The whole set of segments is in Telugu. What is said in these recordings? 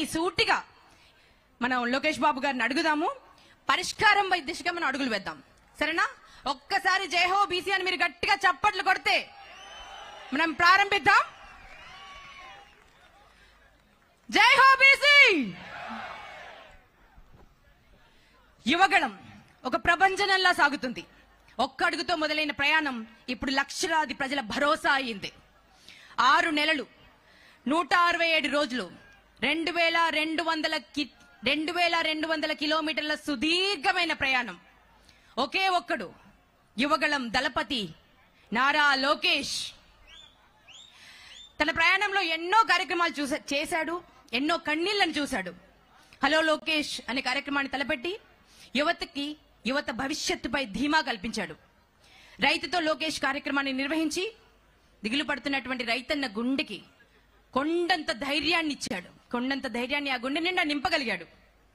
సూటిగా మనం లోకేష్ బాబు గారిని అడుగుదాము పరిష్కారం పై దిశగా మనం అడుగులు వేద్దాం సరేనా ఒక్కసారి జయహో బీసీ అని మీరు గట్టిగా చప్పట్లు కొడితే మనం ప్రారంభిద్దాం జై హో బీసీ యువగళం ఒక ప్రభంజనంలా సాగుతుంది ఒక్క అడుగుతో మొదలైన ప్రయాణం ఇప్పుడు లక్షలాది ప్రజల భరోసా అయింది ఆరు నెలలు నూట అరవై ఏడు రోజులు రెండు వేల రెండు వందల కి రెండు వేల రెండు వందల కిలోమీటర్ల సుదీర్ఘమైన ప్రయాణం ఒకే ఒక్కడు యువగళం దళపతి నారా లోకేష్ తన ప్రయాణంలో ఎన్నో కార్యక్రమాలు చూసా చేశాడు ఎన్నో కన్నీళ్లను చూశాడు హలో లోకేష్ అనే కార్యక్రమాన్ని తలపెట్టి యువతకి యువత భవిష్యత్తుపై ధీమా కల్పించాడు రైతుతో లోకేష్ కార్యక్రమాన్ని నిర్వహించి దిగులు పడుతున్నటువంటి రైతన్న గుండెకి కొండంత ధైర్యాన్ని ఇచ్చాడు కొండంత ధైర్యాన్ని ఆ గుండె నిండా నింపగలిగాడు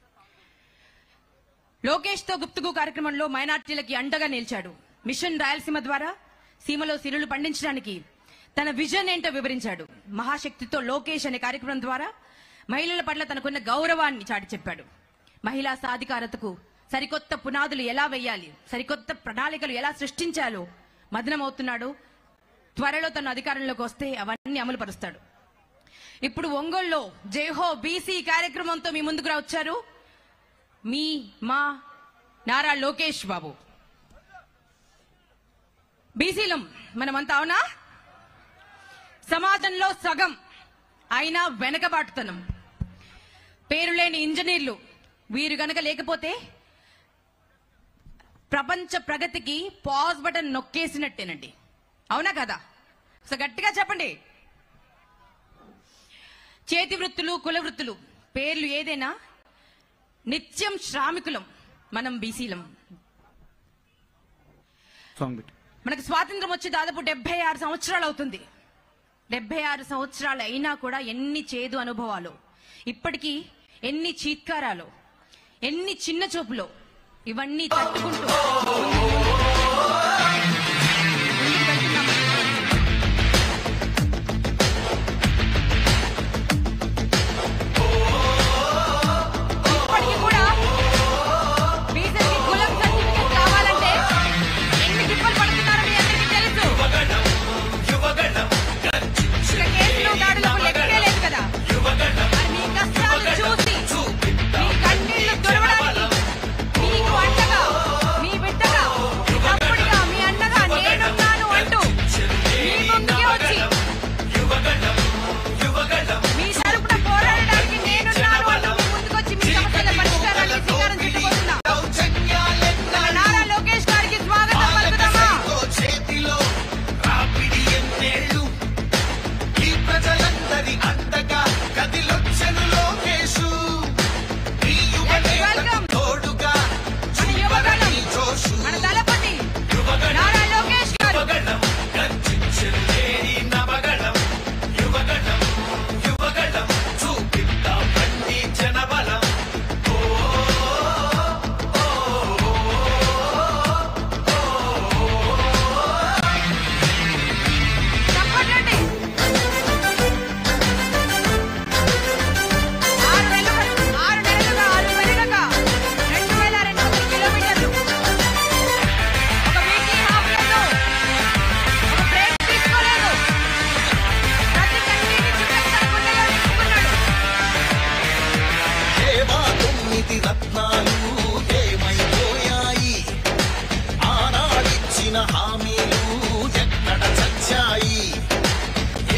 లోకేష్ తో గుప్తుగు కార్యక్రమంలో మైనార్టీలకి అండగా నిలిచాడు మిషన్ రాయలసీమ ద్వారా సీమలో సిరులు పండించడానికి తన విజన్ ఏంటో వివరించాడు మహాశక్తితో లోకేష్ అనే కార్యక్రమం ద్వారా మహిళల పట్ల తనకున్న గౌరవాన్ని చాటి చెప్పాడు మహిళా సాధికారతకు సరికొత్త పునాదులు ఎలా వేయాలి సరికొత్త ప్రణాళికలు ఎలా సృష్టించాలో మదనమవుతున్నాడు త్వరలో తన అధికారంలోకి వస్తే అవన్నీ అమలు పరుస్తాడు ఇప్పుడు ఒంగోలులో జైహో బీసీ కార్యక్రమంతో మీ ముందుకు రా వచ్చారు మీ మా నారా లోకేష్ బాబు బీసీలం మనమంతా అవునా సమాజంలో సగం అయినా వెనకబాటుతనం పేరులేని ఇంజనీర్లు వీరు గనక లేకపోతే ప్రపంచ ప్రగతికి పాజ్ బటన్ నొక్కేసినట్టేనండి అవునా కదా సో గట్టిగా చెప్పండి చేతి వృత్తులు కుల వృత్తులు పేర్లు ఏదైనా నిత్యం శ్రామికులం మనం బీసీలం సాంగ్ పెట్టి మనకు స్వాతంత్రం వచ్చి దాదాపు డెబ్బై ఆరు సంవత్సరాలు అవుతుంది డెబ్బై ఆరు సంవత్సరాలు అయినా కూడా ఎన్ని చేదు అనుభవాలు ఇప్పటికీ ఎన్ని చీత్కారాలు ఎన్ని చిన్న చూపులు ఇవన్నీ తట్టుకుంటూ ముందుకు వెళ్తున్నాం. ఇప్పటికీ కూడా బీసీకి కులం సర్టిఫికేట్ కావాలంటే ఎన్ని తిప్పలు పడుతున్నారో మీ అందరికీ తెలుసు ఇక్కడ కేసులు దాడులకు లెక్కే లేదు కదా మరి మీ కష్టాలు చూసి మీ కన్నీళ్లు తుడవడానికి మీకు అండగా మీ బిడ్డగా మీ తమ్ముడిగా మీ అన్నగా నేనున్నాను అంటూ మీ ముందుకే వచ్చి మీ తరపున పోరాడడానికి నేనున్నాను అంటూ మీ ముందుకొచ్చి మీ సమస్యల పరిష్కారానికి శ్రీకారం చుట్టుకుంటున్నా మన నారా లోకేష్ గారికి స్వాగతం పలుకుతామా చేతిలో రాపిడి ఎన్నేళ్ళు ఈ ప్రజలందరి అండగా కదిలొచ్చెను లోకేశు ఈ యువ నేతకు తోడుగా మన యువగణం చూపరని జోషు మన దళపతి నారా లోకేష్ గారు యువగణం గర్జించెను లేని నవగణం యువగణం యువగణం చూపిద్దాం బండి జనబలం చెప్పండి ఆరు నెలలు ఆరు నెలలుగా ఆరు నెలలుగా రెండు వేల రెండు వందల కిలోమీటర్లు ఒక వీక్లీ హాఫ్ లేదు ఒక బ్రేక్ తీసుకోలేదు ప్రతి కన్నీటి చుట్టూ తన గుండెలో నింపుకున్నాడు దేవా తొమ్మిది రత్నాల